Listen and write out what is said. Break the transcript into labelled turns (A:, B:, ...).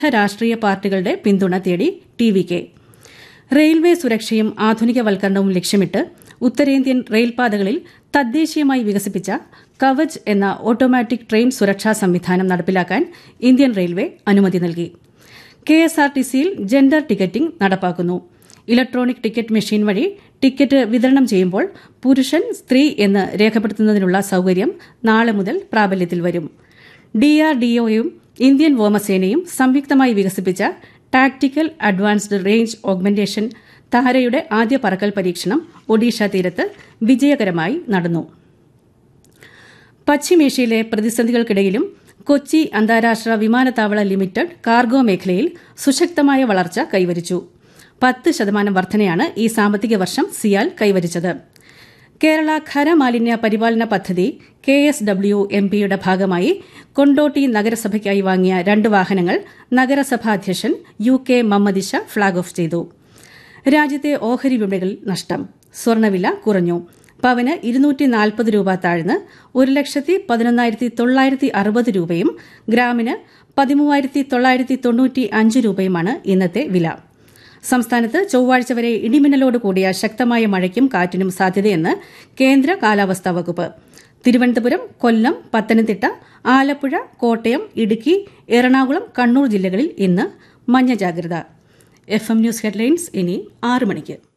A: രാഷ്ട്രീയ പാർട്ടികളുടെ പിന്തുണ തേടി ടി വി കെ റെയിൽവേ സുരക്ഷയും ആധുനികവൽക്കരണവും ലക്ഷ്യമിട്ട് ഉത്തരേന്ത്യൻ റെയിൽപാതകളിൽ തദ്ദേശീയമായി വികസിപ്പിച്ച കവച് എന്ന ഓട്ടോമാറ്റിക് ട്രെയിൻ സുരക്ഷാ സംവിധാനം നടപ്പിലാക്കാൻ ഇന്ത്യൻ റെയിൽവേ അനുമതി നൽകി കെ എസ് ആർ ടി സിയിൽ ജെൻഡർ ടിക്കറ്റിംഗ് നടപ്പാക്കുന്നു ഇലക്ട്രോണിക് ടിക്കറ്റ് മെഷീൻ വഴി ടിക്കറ്റ് വിതരണം ചെയ്യുമ്പോൾ പുരുഷൻ സ്ത്രീ എന്ന് രേഖപ്പെടുത്തുന്നതിനുള്ള സൌകര്യം നാളെ മുതൽ പ്രാബല്യത്തിൽ വരും ഡിആർഡിഒയും ഇന്ത്യൻ വ്യോമസേനയും സംയുക്തമായി വികസിപ്പിച്ച ടാക്ടിക്കൽ അഡ്വാൻസ്ഡ് റേഞ്ച് ഓഗ്മെന്റേഷൻ താരയുടെ ആദ്യ പറക്കൽ പരീക്ഷണം ഒഡീഷ തീരത്ത് വിജയകരമായി നടന്നു പശ്ചിമേഷ്യയിലെ പ്രതിസന്ധികൾക്കിടയിലും കൊച്ചി അന്താരാഷ്ട്ര വിമാനത്താവള ലിമിറ്റഡ് കാർഗോ മേഖലയിൽ സുശക്തമായ വളർച്ച കൈവരിച്ചു പത്ത് ശതമാനം വർധനയാണ് ഈ സാമ്പത്തിക വർഷം സിയാൽ കൈവരിച്ചത് കേരള ഖരമാലിന്യ പരിപാലന പദ്ധതി കെ എസ് ഡബ്ല്യു എം പിയുടെ ഭാഗമായി കൊണ്ടോട്ടി നഗരസഭയ്ക്കായി വാങ്ങിയ രണ്ട് വാഹനങ്ങൾ നഗരസഭാ അധ്യക്ഷൻ U K Mammadisha flag off ചെയ്തു രാജ്യത്തെ ഓഹരി വിപണികളിൽ നഷ്ടം സ്വർണ്ണവില കുറഞ്ഞു പവന് ഇരുന്നൂറ്റി നാൽപ്പത് രൂപ താഴ്ന്ന് ഒരു ലക്ഷത്തി പതിനൊന്നായിരത്തി തൊള്ളായിരത്തി അറുപത് രൂപയും ഗ്രാമിന് പതിമൂവായിരത്തി തൊള്ളായിരത്തി തൊണ്ണൂറ്റി അഞ്ച് രൂപയുമാണ് ഇന്നത്തെ വില സംസ്ഥാനത്ത് ചൊവ്വാഴ്ച വരെ ഇടിമിന്നലോട് കൂടിയ ശക്തമായ മഴയ്ക്കും കാറ്റിനും സാധ്യതയെന്ന് കേന്ദ്ര കാലാവസ്ഥാ വകുപ്പ് തിരുവനന്തപുരം കൊല്ലം പത്തനംതിട്ട ആലപ്പുഴ കോട്ടയം ഇടുക്കി എറണാകുളം കണ്ണൂർ ജില്ലകളിൽ ഇന്ന് മഞ്ഞ ജാഗ്രത എഫ് എം ന്യൂസ് ഹെഡ്ലൈൻസ് ഇനി ആറ് മണിക്ക്